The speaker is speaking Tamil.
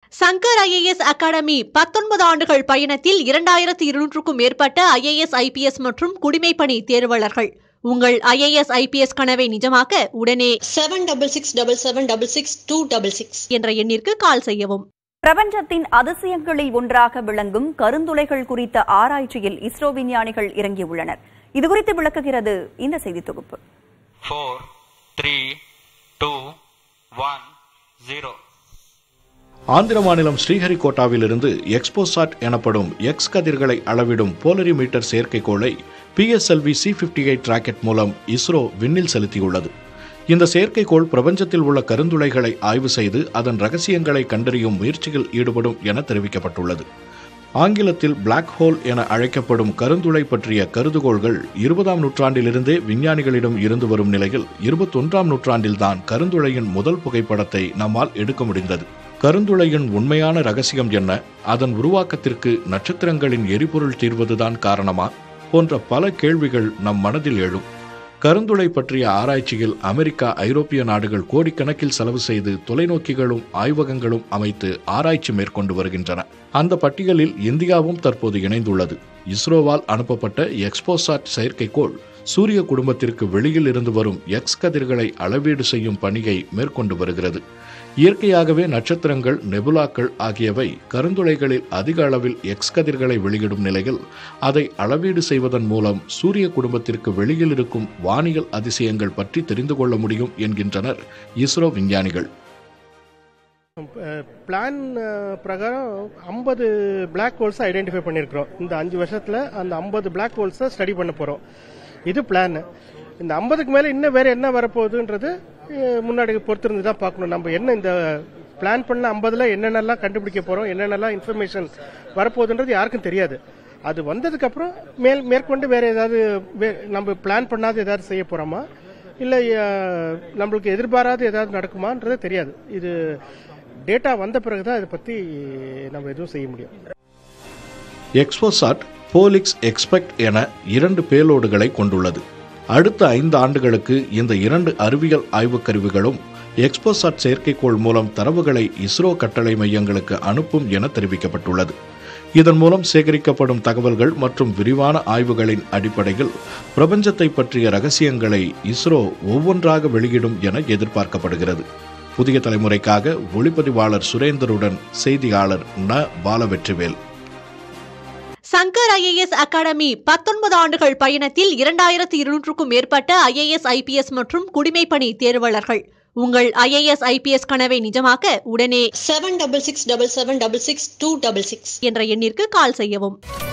சங்கர் ஐஏஎஸ் அகாடமி பத்தொன்பது ஆண்டுகள் பயணத்தில் இரண்டாயிரத்து இருநூற்றுக்கும் மேற்பட்ட ஐஏஎஸ் ஐபிஎஸ் மற்றும் குடிமைப்பணி தேர்வாளர்கள் உங்கள் ஐஏஎஸ் ஐபிஎஸ் கனவை நிஜமாக்க உடனே seven double six double seven double six two double six என்ற எண்ணிற்கு கால் செய்யவும் பிரபஞ்சத்தின் அதிசயங்களில் ஒன்றாக விளங்கும் கருந்துளைகள் குறித்த ஆராய்ச்சியில் இஸ்ரோ விஞ்ஞானிகள் இறங்கியுள்ளனர் இதுகுறித்து விளக்குகிறது இந்த செய்தி தொகுப்பு four, three, two, one, zero. Andhra மாநிலம் ஸ்ரீஹரிகோட்டாவிலிருந்து எக்ஸ்போசாட் எனப்படும் எக்ஸ் கதிர்களை அளவிடும் போலரிமீட்டர் செயற்கைக்கோளை PSLV C fifty eight rocket மூலம் இஸ்ரோ விண்ணில் செலுத்தியுள்ளது இந்த செயற்கைக்கோள் பிரபஞ்சத்தில் உள்ள கருந்துளைகளை ஆய்வு செய்து அதன் ரகசியங்களை கண்டறியும் முயற்சியில் ஈடுபடும் என தெரிவிக்கப்பட்டுள்ளது ஆங்கிலத்தில் பிளாக் ஹோல் என அழைக்கப்படும் கருந்துளை பற்றிய கருதுகோள்கள் இருபதாம் நூற்றாண்டிலிருந்தே விஞ்ஞானிகளிடம் இருந்து வரும் நிலையில் இருபத்தொன்றாம் நூற்றாண்டில்தான் கருந்துளையின் முதல் புகைப்படத்தை நம்மால் எடுக்க முடிந்தது கருந்துளையின் உண்மையான ரகசியம் என்ன அதன் உருவாக்கத்திற்கு நட்சத்திரங்களின் எரிபொருள் தீர்வதுதான் காரணமா போன்ற பல கேள்விகள் நம் மனதில் எழும் கருந்துளை பற்றிய ஆராய்ச்சியில் அமெரிக்கா ஐரோப்பிய நாடுகள் கோடிக்கணக்கில் செலவு செய்து தொலைநோக்கிகளும் ஆய்வகங்களும் அமைத்து ஆராய்ச்சி மேற்கொண்டு வருகின்றன அந்த பட்டியலில் இந்தியாவும் தற்போது இணைந்துள்ளது இஸ்ரோவால் அனுப்பப்பட்ட எக்ஸ்போசாட் செயற்கைக்கோள் சூரிய குடும்பத்திற்கு வெளியில் இருந்து வரும் எக்ஸ் கதிர்களை அளவீடு செய்யும் பணியை மேற்கொண்டு வருகிறது இயற்கையாகவே நட்சத்திரங்கள் நெபுலாக்கள் ஆகியவை கருந்துளைகளில் அதிக அளவில் எக்ஸ் கதிர்களை வெளியிடும் நிலையில் அதை அளவீடு செய்வதன் மூலம் சூரிய குடும்பத்திற்கு வெளியில் இருக்கும் வானியல் அதிசயங்கள் பற்றி தெரிந்து கொள்ள முடியும் என்கின்றனர் இஸ்ரோ விஞ்ஞானிகள் பிளான் பிரகாரம் ஐம்பது பிளாக் ஹோல்ஸை ஐடென்டிஃபை பண்ணியிருக்கிறோம் இந்த அஞ்சு வருஷத்தில் அந்த ஐம்பது பிளாக் ஹோல்ஸை ஸ்டடி பண்ண போகிறோம் இது பிளான் இந்த ஐம்பதுக்கு மேலே இன்னும் வேற என்ன வரப்போகுதுன்றது அஹ், முன்னாடி பொறுத்திருந்து தான் பார்க்கணும் நம்ம என்ன இந்த பிளான் பண்ண ஐம்பதுல என்னென்னலாம் கண்டுபிடிக்க போகிறோம் என்னென்னலாம் இன்ஃபர்மேஷன் வரப்போகுதுன்றது யாருக்கும் தெரியாது அது வந்ததுக்கு அப்புறம் மேல் மேற்கொண்டு வேற ஏதாவது வே- நம்ம பிளான் பண்ணாத ஏதாவது செய்ய போறோமா இல்லை நம்மளுக்கு எதிர்பாராத ஏதாவது நடக்குமான்றது தெரியாது இது டேட்டா வந்த பிறகு தான் இதை பற்றி நம்ம எதுவும் செய்ய முடியும் எக்ஸ்போசாட் போலிக்ஸ் எக்ஸ்பெக்ட் என இரண்டு பேலோடுகளை கொண்டுள்ளது அடுத்த ஐந்து ஆண்டுகளுக்கு இந்த இரண்டு அறிவியல் ஆய்வுக் கருவிகளும் எக்ஸ்போசாட் செயற்கைக்கோள் மூலம் தரவுகளை இஸ்ரோ கட்டளை மையங்களுக்கு அனுப்பும் என தெரிவிக்கப்பட்டுள்ளது இதன் மூலம் சேகரிக்கப்படும் தகவல்கள் மற்றும் விரிவான ஆய்வுகளின் அடிப்படையில் பிரபஞ்சத்தை பற்றிய ரகசியங்களை இஸ்ரோ ஒவ்வொன்றாக வெளியிடும் என எதிர்பார்க்கப்படுகிறது புதிய தலைமுறைக்காக ஒளிப்பதிவாளர் சுரேந்தருடன் செய்தியாளர் ந பாலவெற்றிவேல் சங்கர் ஐஏஎஸ் அகாடமி பத்தொன்பது ஆண்டுகள் பயணத்தில் இரண்டாயிரத்து இருநூற்றுக்கும் மேற்பட்ட ஐஏஎஸ் ஐபிஎஸ் மற்றும் குடிமைப்பணி தேர்வாளர்கள் உங்கள் ஐஏஎஸ் ஐபிஎஸ் கனவை நிஜமாக்க உடனே seven double six double seven double six two double six என்ற எண்ணிற்கு கால் செய்யவும்